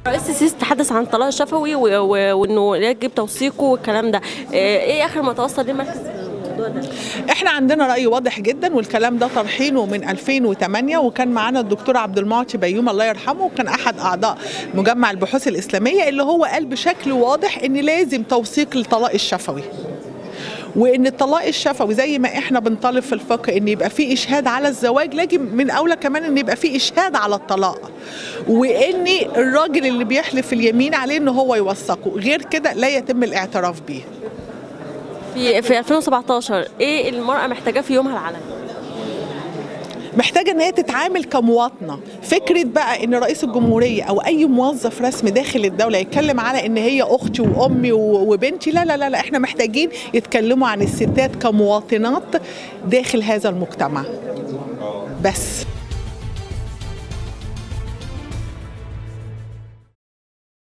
رئيس السيسي تحدث عن الطلاق الشفوي و- و- وانه يجب توثيقه والكلام ده آه، ايه اخر ما توصل ليه مركز الموضوع ده؟ احنا عندنا راي واضح جدا والكلام ده طرحينه من 2008 وكان معانا الدكتور عبد المعطي بيوم الله يرحمه وكان احد اعضاء مجمع البحوث الاسلاميه اللي هو قال بشكل واضح ان لازم توثيق الطلاق الشفوي وان الطلاق الشفوي زي ما احنا بنطالب في الفقه ان يبقى في اشهاد على الزواج لكن من اولى كمان ان يبقى في اشهاد على الطلاق وان الراجل اللي بيحلف اليمين عليه ان هو يوثقه غير كده لا يتم الاعتراف بيه في في 2017 ايه المراه محتاجاه في يومها العالمي؟ محتاجه ان هي تتعامل كمواطنه فكره بقى ان رئيس الجمهوريه او اي موظف رسمي داخل الدوله يتكلم على ان هي اختي وامي و- وبنتي لا لا لا, لا احنا محتاجين يتكلموا عن الستات كمواطنات داخل هذا المجتمع بس